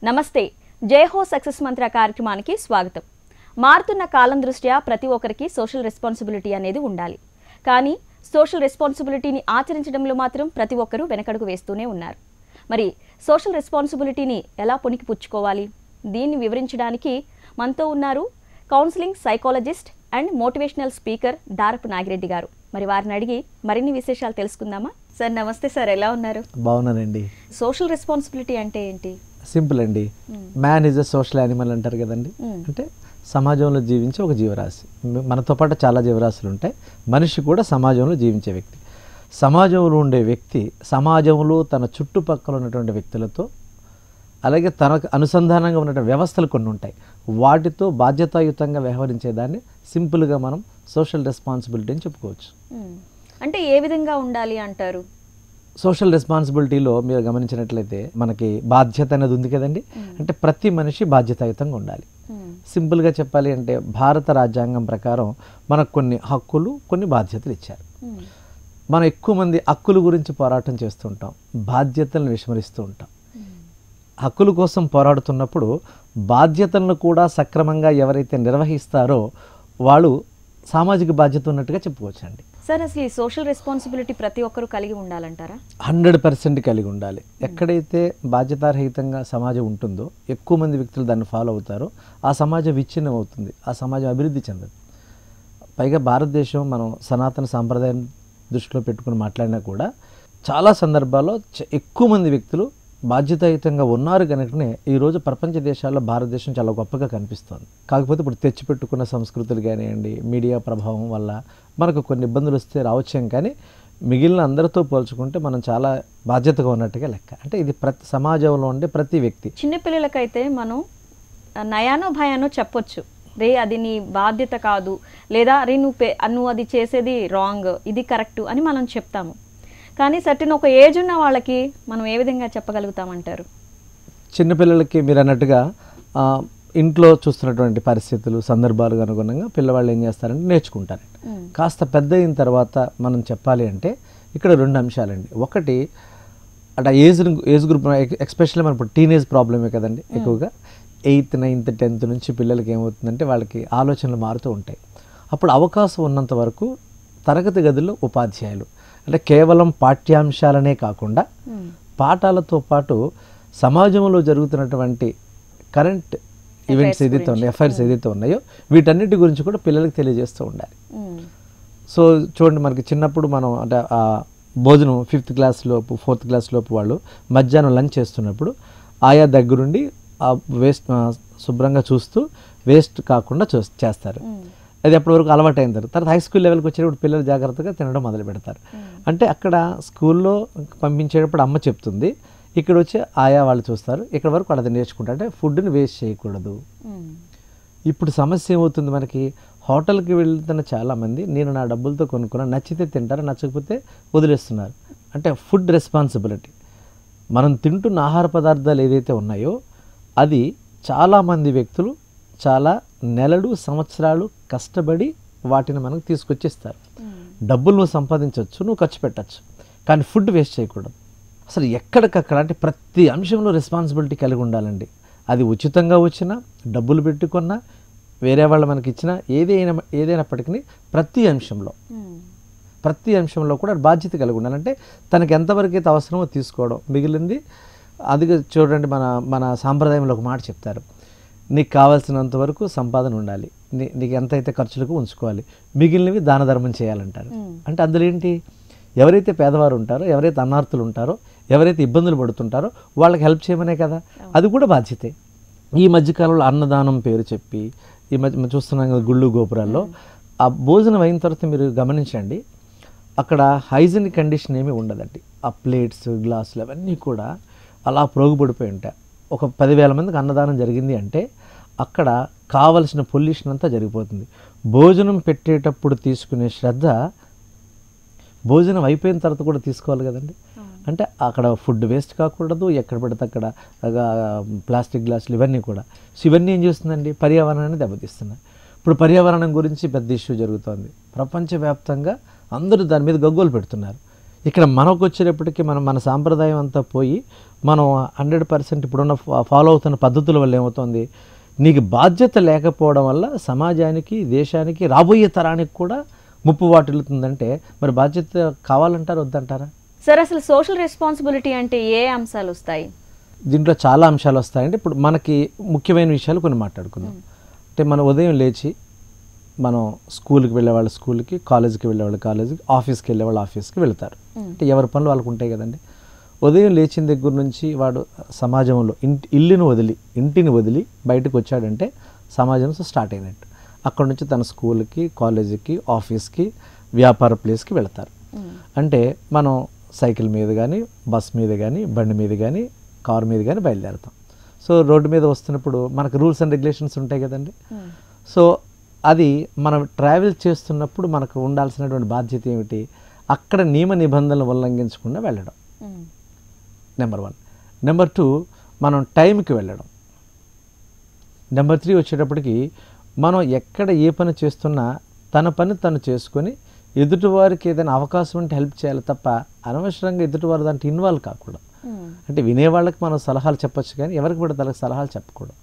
నమస్తే జయహో సక్సెస్ మంత్ర కార్యక్రమానికి స్వాగతం మారుతున్న కాలం దృష్ట్యా ప్రతి ఒక్కరికి సోషల్ రెస్పాన్సిబిలిటీ అనేది ఉండాలి కానీ సోషల్ రెస్పాన్సిబిలిటీని ఆచరించడంలో మాత్రం ప్రతి ఒక్కరూ వెనకడుగు వేస్తూనే ఉన్నారు మరి సోషల్ రెస్పాన్సిబిలిటీని ఎలా పుణికి పుచ్చుకోవాలి దీన్ని వివరించడానికి మనతో ఉన్నారు counselling psychologist and motivational speaker Darapu Nagireddy గారు మరి వారిని అడిగి మరిన్ని విశేషాలు తెలుసుకుందామా సార్ నమస్తే సార్ ఎలా ఉన్నారు బాగున్నానండి సోషల్ రెస్పాన్సిబిలిటీ అంటే ఏంటి సింపుల్ అండి man is a social animal అంటారు కదండి మ్మ్. అంటే సమాజంలో జీవించే ఒక జీవరాశి మ- మనతో పాటు చాలా జీవరాశులు ఉంటాయి మనిషి కూడా సమాజంలో జీవించే వ్యక్తి సమాజంలో ఉండే వ్యక్తి సమాజంలో తన చుట్టుపక్కల ఉన్నటువంటి వ్యక్తులతో అలాగే తనకు అనుసంధానంగా ఉన్నటువంటి వ్యవస్థలు కొన్ని ఉంటాయి వాటితో బాధ్యతాయుతంగా వ్యవహరించేదాన్ని సింపుల్గా మనం సోషల్ రెస్పాన్సిబిలిటీ అని చెప్పుకోవచ్చు మ్మ్. అంటే ఏ విధంగా ఉండాలి అంటారు సోషల్ రెస్పాన్సిబిలిటీలో మీరు గమనించినట్లయితే మనకి బాధ్యత అనేది ఉంది కదండి అంటే ప్రతి మనిషి బాధ్యతాయుతంగా ఉండాలి మ్మ్. సింపుల్గా చెప్పాలి అంటే భారత రాజ్యాంగం ప్రకారం మనకు కొన్ని హక్కులు కొన్ని బాధ్యతలు ఇచ్చారు మ్మ్. మనం ఎక్కువ మంది హక్కుల గురించి పోరాటం చేస్తుంటాం బాధ్యతలను విస్మరిస్తూ ఉంటాం హక్కుల కోసం పోరాడుతున్నప్పుడు బాధ్యతలను కూడా సక్రమంగా ఎవరైతే నిర్వహిస్తారో వాళ్ళు సామాజిక బాధ్యత ఉన్నట్టుగా చెప్పుకోవచ్చండి సార్ అసలు ఈ సోషల్ రెస్పాన్సిబిలిటీ ప్రతి ఒక్కరూ కలిగి ఉండాలంటారా హండ్రెడ్ పర్సెంట్ కలిగి ఉండాలి ఎక్కడైతే బాధ్యతారహితంగా సమాజం ఉంటుందో ఎక్కువ మంది వ్యక్తులు దాన్ని ఫాలో అవుతారో ఆ సమాజం విచ్ఛిన్నం అవుతుంది ఆ సమాజం అభివృద్ధి చెందదు పైగా భారతదేశం మనం సనాతన సాంప్రదాయం దృష్టిలో పెట్టుకుని మాట్లాడినా కూడా చాలా సందర్భాల్లో చ- ఎక్కువ మంది వ్యక్తులు బాధ్యతాయుతంగా ఉన్నారు కనుకనే ఈరోజు ప్రపంచ దేశాల్లో భారతదేశం చాలా గొప్పగా కనిపిస్తోంది కాకపోతే ఇప్పుడు తెచ్చిపెట్టుకున్న సంస్కృతులు కానివ్వండి మీడియా ప్రభావం వల్ల మనకు కొన్ని ఇబ్బందులు వస్తే రావచ్చేం కానీ మిగిలిన అందరితో పోల్చుకుంటే మనం చాలా బాధ్యతగా ఉన్నట్టుగా లెక్క అంటే ఇది ప్రతి సమాజంలో ఉండే ప్రతి వ్యక్తి చిన్నపిల్లలకైతే మనం ఆ, నయానో భయానో చెప్పొచ్చు రే అది నీ బాధ్యత కాదు లేదా రే నువ్వు పే- నువ్వు అది చేసేది రాంగ్ ఇది కరెక్ట్ అని మనం చెప్తాము కానీ సర్టిన్ ఒక ఏజ్ ఉన్న వాళ్ళకి మనం ఏ విధంగా చెప్పగలుగుతామంటారు చిన్నపిల్లలకి మీరు అన్నట్టుగా ఆ, ఇంట్లో చూస్తున్నటువంటి పరిస్థితులు సందర్భాలకు అనుగుణంగా పిల్లవాళ్ళు ఏం చేస్తారంటే నేర్చుకుంటారండి మ్మ్. కాస్త పెద్ద అయిన తర్వాత మనం చెప్పాలి అంటే ఇక్కడ రెండు అంశాలండి ఒకటి అటు ఏజ్ ఏజ్ గ్రూప్ ఎక్స్పెషల్లీ మన ఇప్పుడు టీనేజ్ ప్రాబ్లమే కదండి ఎక్కువగా ఎయిత్ నైన్త్ టెన్త్ నుంచి పిల్లలకి ఏమవుతుందంటే వాళ్ళకి ఆలోచనలు మారుతూ ఉంటాయి అప్పుడు అవకాశం ఉన్నంత వరకు తరగతి గదిలో ఉపాధ్యాయులు అంటే కేవలం పాఠ్యాంశాలనే కాకుండా మ్మ్. పాఠాలతో పాటు సమాజంలో జరుగుతున్నటువంటి కరెంట్ ఈవెంట్స్ ఏదైతే ఉన్నాయో ఎఫ్ఐఆర్స్ ఏదైతే ఉన్నాయో వీటన్నిటి గురించి కూడా పిల్లలకి తెలియజేస్తూ ఉండాలి మ్మ్. సో చూడండి మనకి చిన్నప్పుడు మనం అంటే ఆ భోజనం ఫిఫ్త్ క్లాస్ లోపు ఫోర్త్ క్లాస్ లోపు వాళ్ళు మధ్యాహ్నం లంచ్ చేస్తున్నప్పుడు ఆయా దగ్గరుండి ఆ వేస్ట్ ఆ, శుభ్రంగా చూస్తూ వేస్ట్ కాకుండా చూ చేస్తారు మ్మ్. అది అప్పటి వరకు అలవాటు అయిన తర్వాత తర్వాత హై స్కూల్ లెవెల్కి వచ్చేటప్పుడు పిల్లలు జాగ్రత్తగా తినడం మొదలు పెడతారు అంటే అక్కడ స్కూల్లో పంపించేటప్పుడు అమ్మ చెప్తుంది ఇక్కడ వచ్చి ఆయా వాళ్ళు చూస్తారు ఇక్కడ వరకు వాళ్ళు అది నేర్చుకుంటారు అంటే ఫుడ్ని వేస్ట్ చేయకూడదు మ్మ్. ఇప్పుడు సమస్య ఏమవుతుంది మనకి హోటల్కి వెళ్తున్న చాలామంది నేను నా డబ్బులతో కొనుక్కున్నా నచ్చితే తింటారు నచ్చకపోతే వదిలేస్తున్నారు అంటే ఫుడ్ రెస్పాన్సిబిలిటీ మనం తింటున్న ఆహార పదార్థాలు ఏదైతే ఉన్నాయో అది చాలామంది వ్యక్తులు చాలా నెలలు సంవత్సరాలు కష్టపడి వాటిని మనకు తీసుకొచ్చిస్తారు మ్మ్. డబ్బులు నువ్వు సంపాదించవచ్చు నువ్వు ఖర్చు పెట్టచ్చు కానీ ఫుడ్ వేస్ట్ చేయకూడదు అసలు ఎక్కడికక్కడ అంటే ప్రతి అంశంలో రెస్పాన్సిబిలిటీ కలిగి ఉండాలండి అది ఉచితంగా వచ్చినా డబ్బులు పెట్టుకున్నా వేరే వాళ్ళు మనకి ఇచ్చినా ఏదైనా ఏదైనప్పటికీ ప్రతి అంశంలో మ్మ్. ప్రతి అంశంలో కూడా బాధ్యత కలిగి ఉండాలంటే తనకి ఎంతవరకు అయితే అవసరమో తీసుకోవడం మిగిలింది అది చూడండి మన మన సాంప్రదాయంలో ఒక మాట చెప్తారు నీకు కావాల్సినంత వరకు సంపాదన ఉండాలి నీ నీకు ఎంత అయితే ఖర్చులకు ఉంచుకోవాలి మిగిలినవి దాన ధర్మం చేయాలంటారు మ్మ్. అంటే అందులో ఏంటి ఎవరైతే పేదవారు ఉంటారో ఎవరైతే అన్నార్థులు ఉంటారో ఎవరైతే ఇబ్బందులు పడుతుంటారో వాళ్ళకి హెల్ప్ చేయమనే కదా అది కూడా బాధ్యతే ఈ మధ్యకాలంలో అన్నదానం పేరు చెప్పి ఈ మధ్య మనం చూస్తున్నాం కదా గుళ్ళు గోపురాల్లో ఆ భోజనం అయిన తర్వాత మీరు గమనించండి అక్కడ హైజీనిక్ కండిషన్ ఏమీ ఉండదండి ఆ ప్లేట్స్ గ్లాసులు అవన్నీ కూడా అలా ప్రోగుపడిపోయి ఉంటాయి ఒక పదివేల మందికి అన్నదానం జరిగింది అంటే అక్కడ కావలసిన పొల్యూషన్ అంతా జరిగిపోతుంది భోజనం పెట్టేటప్పుడు తీసుకునే శ్రద్ధ భోజనం అయిపోయిన తర్వాత కూడా తీసుకోవాలి కదండి అంటే అక్కడ ఫుడ్ వేస్ట్ కాకూడదు ఎక్కడ పడితే అక్కడ ఆ, ప్లాస్టిక్ గ్లాసులు ఇవన్నీ కూడా సో ఇవన్నీ ఏం చేస్తుందండి పర్యావరణాన్ని దెబ్బతీస్తున్నాయి ఇప్పుడు పర్యావరణం గురించి పెద్ద ఇష్యూ జరుగుతోంది ప్రపంచవ్యాప్తంగా అందరూ దాని మీద గగ్గోలు పెడుతున్నారు ఇక్కడ మనకు వచ్చేటప్పటికి మనం మన సాంప్రదాయం అంతా పోయి మనం హండ్రెడ్ పర్సెంట్ ఇప్పుడున్న ఫా- ఫాలో అవుతున్న పద్ధతుల వల్ల ఏమవుతుంది నీకు బాధ్యత లేకపోవడం వల్ల సమాజానికి దేశానికి రాబోయే తరానికి కూడా ముప్పు వాటిల్లుతుందంటే మరి బాధ్యత కావాలంటారా వద్దంటారా సార్ అసలు సోషల్ రెస్పాన్సిబిలిటీ అంటే ఏ అంశాలు వస్తాయి దీంట్లో చాలా అంశాలు వస్తాయండి ఇప్పుడు మనకి ముఖ్యమైన విషయాలు కొన్ని మాట్లాడుకుందాం అంటే మనం ఉదయం లేచి మనం స్కూల్కి వెళ్ళేవాళ్ళు స్కూల్కి కాలేజీకి వెళ్ళేవాళ్ళు కాలేజీకి ఆఫీస్కి వెళ్ళేవాళ్ళు ఆఫీస్కి వెళ్తారు అంటే ఎవరి పనులు వాళ్ళకు ఉంటాయి కదండి ఉదయం లేచిన దగ్గర నుంచి వాడు సమాజంలో ఇంటి ఇల్లుని వదిలి ఇంటిని వదిలి బయటకు వచ్చాడంటే సమాజం స్టార్ట్ అయినట్టు అక్కడ నుంచి తన స్కూల్కి కాలేజీకి ఆఫీస్కి వ్యాపార ప్లేస్కి వెళ్తారు అంటే మనం సైకిల్ మీద కానీ బస్ మీద కానీ బండి మీద కానీ కారు మీద కానీ బయలుదేరుతాం సో రోడ్డు మీద వస్తున్నప్పుడు మనకు రూల్స్ అండ్ రెగ్యులేషన్స్ ఉంటాయి కదండి సో అది మనం ట్రావెల్ చేస్తున్నప్పుడు మనకు ఉండాల్సినటువంటి బాధ్యత ఏమిటి అక్కడ నియమ నిబంధనలు ఉల్లంఘించకుండా వెళ్ళడం నెంబర్ వన్ నెంబర్ టూ మనం టైంకి వెళ్ళడం నెంబర్ త్రీ వచ్చేటప్పటికి మనం ఎక్కడ ఏ పని చేస్తున్నా తన పని తను చేసుకొని ఎదుటివారికి ఏదైనా అవకాశం ఉంటే హెల్ప్ చేయాలి తప్ప అనవసరంగా ఎదుటివారి దాంట్లో ఇన్వాల్వ్ కాకూడదు అంటే వినేవాళ్ళకి మనం సలహాలు చెప్పొచ్చు కానీ ఎవరికి పడితే వాళ్ళకి సలహాలు చెప్పకూడదు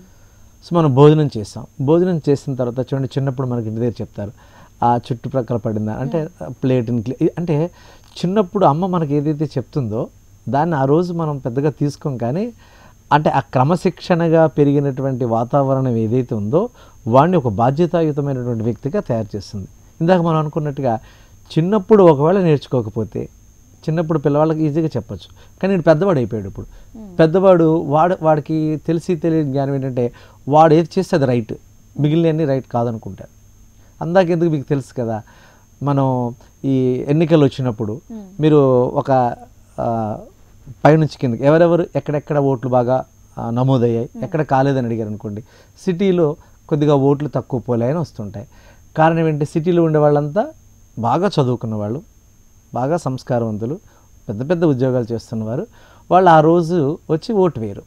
సో మనం భోజనం చేస్తాం భోజనం చేసిన తర్వాత చూడండి చిన్నప్పుడు మనకి ఇంటి దగ్గర చెప్తారు ఆ చుట్టుప్రక్కల పడిందా అంటే ప్లేట్ని క్లీ- అంటే చిన్నప్పుడు అమ్మ మనకి ఏదైతే చెప్తుందో దాన్ని ఆ రోజు మనం పెద్దగా తీసుకోం కానీ అంటే ఆ క్రమశిక్షణగా పెరిగినటువంటి వాతావరణం ఏదైతే ఉందో వాడిని ఒక బాధ్యతాయుతమైనటువంటి వ్యక్తిగా తయారు చేస్తుంది ఇందాక మనం అనుకున్నట్టుగా చిన్నప్పుడు ఒకవేళ నేర్చుకోకపోతే చిన్నప్పుడు పిల్లవాళ్ళకి ఈజీగా చెప్పొచ్చు కానీ వీడు పెద్దవాడు అయిపోయాడు ఇప్పుడు పెద్దవాడు వాడు వాడికి తెలిసి తెలియని జ్ఞానం ఏంటంటే వాడు ఏది చేస్తే అది రైట్ మిగిలినవన్నీ రైట్ కాదనుకుంటాడు అందాక ఎందుకు మీకు తెలుసు కదా మనం ఈ ఎన్నికలు వచ్చినప్పుడు మీరు ఒక ఆ, పైనుంచి కిందకి ఎవరెవరు ఎక్కడెక్కడ ఓట్లు బాగా ఆ, నమోదయ్యాయి ఎక్కడ కాలేదని అడిగారు అనుకోండి సిటీలో కొద్దిగా ఓట్లు తక్కువ పోలేని వస్తుంటాయి కారణం ఏంటి సిటీలో ఉండే వాళ్ళంతా బాగా చదువుకున్న వాళ్ళు బాగా సంస్కారవంతులు పెద్ద పెద్ద ఉద్యోగాలు చేస్తున్నవారు వాళ్ళు ఆ రోజు వచ్చి ఓటు వేయరు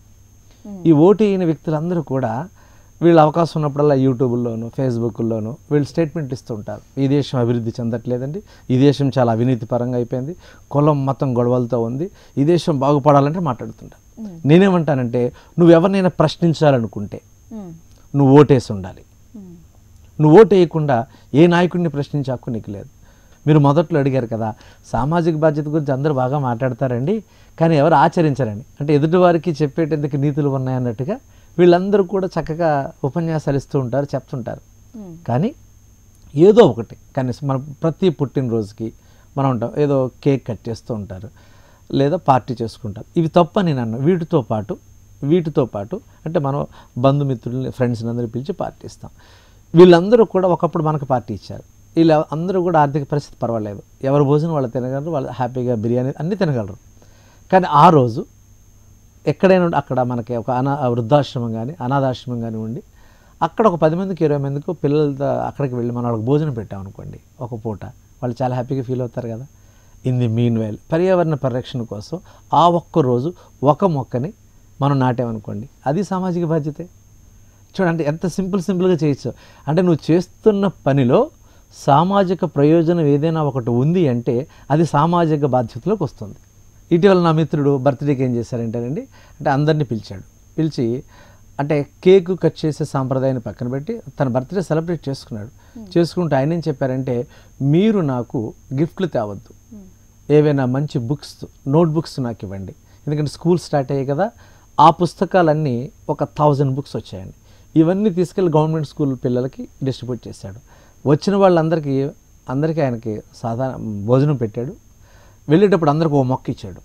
ఈ ఓటు వేయని వ్యక్తులందరూ కూడా వీళ్ళు అవకాశం ఉన్నప్పుడల్లా యూట్యూబ్లోను ఫేస్బుక్లోను వీళ్ళు స్టేట్మెంట్ ఇస్తుంటారు ఈ దేశం అభివృద్ధి చెందట్లేదండి ఈ దేశం చాలా అవినీతి పరంగా అయిపోయింది కులం మతం గొడవలతో ఉంది ఈ దేశం బాగుపడాలంటే మాట్లాడుతుంటారు నేనేమంటానంటే నువ్వు ఎవరినైనా ప్రశ్నించాలనుకుంటే నువ్వు ఓటేసి ఉండాలి నువ్వు ఓటు వేయకుండా ఏ నాయకుడిని ప్రశ్నించే హక్కు నీకు లేదు మీరు మొదట్లో అడిగారు కదా సామాజిక బాధ్యత గురించి అందరూ బాగా మాట్లాడతారండి కానీ ఎవరు ఆచరించరండి అంటే ఎదుటివారికి చెప్పేటందుకు నీతులు ఉన్నాయన్నట్టుగా వీళ్ళందరూ కూడా చక్కగా ఉపన్యాసాలు ఇస్తూ ఉంటారు చెప్తుంటారు కానీ ఏదో ఒకటి కనీసం మన ప్రతి పుట్టినరోజుకి మనం ఉంటాం ఏదో కేక్ కట్ చేస్తూ ఉంటారు లేదా పార్టీ చేసుకుంటారు ఇవి తప్పని నన్ను వీటితో పాటు వీటితో పాటు అంటే మనం బంధుమిత్రుల్ని ఫ్రెండ్స్ని అందరూ పిలిచి పార్టీ ఇస్తాం వీళ్ళందరూ కూడా ఒకప్పుడు మనకు పార్టీ ఇచ్చారు వీళ్ళు అందరూ కూడా ఆర్థిక పరిస్థితి పర్వాలేదు ఎవరు భోజనం వాళ్ళు తినగలరు వాళ్ళు హ్యాపీగా బిర్యానీ అన్నీ తినగలరు కానీ ఆ రోజు ఎక్కడైనా ఉండి అక్కడ మనకి ఒక అనా వృద్ధాశ్రమం కానీ అనాథాశ్రమం కానీ ఉండి అక్కడ ఒక పది మందికి ఇరవై మందికి పిల్లలతో అక్కడికి వెళ్ళి మనం వాళ్ళకి భోజనం పెట్టామనుకోండి ఒక పూట వాళ్ళు చాలా హ్యాపీగా ఫీల్ అవుతారు కదా ఇన్ ది మీన్ వైల్ పర్యావరణ పరిరక్షణ కోసం ఆ ఒక్క రోజు ఒక మొక్కని మనం నాటామనుకోండి అది సామాజిక బాధ్యతే చూడండి ఎంత సింపుల్ సింపుల్గా చేయొచ్చు అంటే నువ్వు చేస్తున్న పనిలో సామాజిక ప్రయోజనం ఏదైనా ఒకటి ఉంది అంటే అది సామాజిక బాధ్యతలోకి వస్తుంది ఇటీవల నా మిత్రుడు బర్త్డేకి ఏం చేశారంటేనండి అంటే అందరినీ పిలిచాడు పిలిచి అంటే కేక్ కట్ చేసే సాంప్రదాయాన్ని పక్కన పెట్టి తన బర్త్డే సెలబ్రేట్ చేసుకున్నాడు చేసుకుంటూ ఆయన ఏం చెప్పారంటే మీరు నాకు గిఫ్ట్లు తేవద్దు ఏవైనా మంచి బుక్స్ నోట్ బుక్స్ నాకు ఇవ్వండి ఎందుకంటే స్కూల్ స్టార్ట్ అయ్యాయి కదా ఆ పుస్తకాలన్నీ ఒక థౌజండ్ బుక్స్ వచ్చాయండి ఇవన్నీ తీసుకెళ్ళి గవర్నమెంట్ స్కూల్ పిల్లలకి డిస్ట్రిబ్యూట్ చేశాడు వచ్చిన వాళ్ళందరికీ అందరికీ ఆయనకి సాధారణ భోజనం పెట్టాడు వెళ్ళేటప్పుడు అందరికి ఓ మొక్క ఇచ్చాడు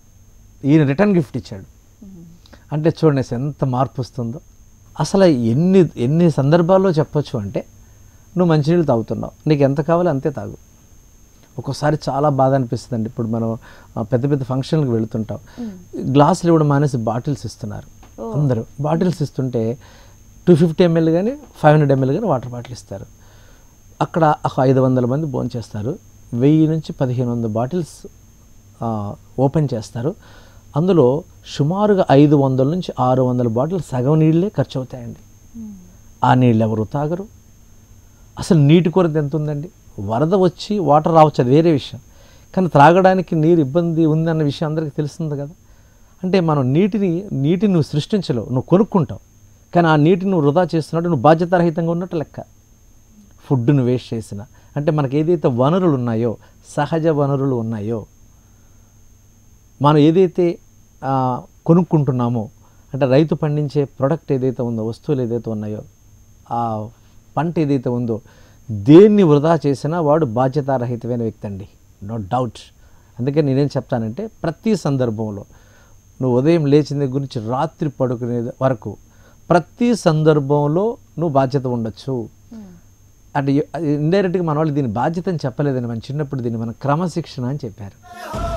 ఈయన రిటర్న్ గిఫ్ట్ ఇచ్చాడు అంటే చూడండి అసలు ఎంత మార్పు వస్తుందో అసలు ఎన్ని ఎన్ని సందర్భాల్లో చెప్పొచ్చు అంటే నువ్వు మంచినీళ్ళు తాగుతున్నావు నీకు ఎంత కావాలో అంతే తాగు ఒక్కోసారి చాలా బాధ అనిపిస్తుంది అండి ఇప్పుడు మనం ఆ, పెద్ద పెద్ద ఫంక్షన్లకు వెళుతుంటాం గ్లాసులు ఇవ్వడం మానేసి బాటిల్స్ ఇస్తున్నారు అందరూ బాటిల్స్ ఇస్తుంటే టూ ఫిఫ్టీ ఎంఎల్ కానీ ఫైవ్ హండ్రెడ్ ఎంఎల్ కానీ వాటర్ బాటిల్ ఇస్తారు అక్కడ ఒక ఐదు వందల మంది భోజనం చేస్తారు వెయ్యి నుంచి పదిహేను వందల బాటిల్స్ ఆ, ఓపెన్ చేస్తారు అందులో సుమారుగా ఐదు వందల నుంచి ఆరు వందల బాటిల్ సగం నీళ్ళే ఖర్చు అవుతాయండి ఆ నీళ్ళు ఎవరు తాగరు అసలు నీటి కొరత ఎంత ఉందండి వరద వచ్చి వాటర్ రావచ్చు అది వేరే విషయం కానీ త్రాగడానికి నీరు ఇబ్బంది ఉందన్న విషయం అందరికీ తెలుస్తుంది కదా అంటే మనం నీటిని నీటిని నువ్వు సృష్టించలేవు నువ్వు కొనుక్కుంటావు కానీ ఆ నీటిని నువ్వు వృధా చేస్తున్నట్టు నువ్వు బాధ్యతారహితంగా ఉన్నట్టు లెక్క ఫుడ్ను వేస్ట్ చేసిన అంటే మనకి ఏదైతే వనరులు ఉన్నాయో సహజ వనరులు ఉన్నాయో మనం ఏదైతే ఆ, కొనుక్కుంటున్నామో అంటే రైతు పండించే ప్రొడక్ట్ ఏదైతే ఉందో వస్తువులు ఏదైతే ఉన్నాయో ఆ పంట ఏదైతే ఉందో దేన్ని వృధా చేసినా వాడు బాధ్యతారహితమైన వ్యక్తి అండి నో డౌట్ అందుకే నేనేం చెప్తానంటే ప్రతి సందర్భంలో నువ్వు ఉదయం లేచిన దగ్గర గురించి రాత్రి పడుకునే వరకు ప్రతి సందర్భంలో నువ్వు బాధ్యత ఉండొచ్చు అంటే ఇండైరెక్ట్గా మన వాళ్ళు దీని బాధ్యత అని చెప్పలేదని మన చిన్నప్పుడు దీన్ని మన క్రమశిక్షణ అని చెప్పారు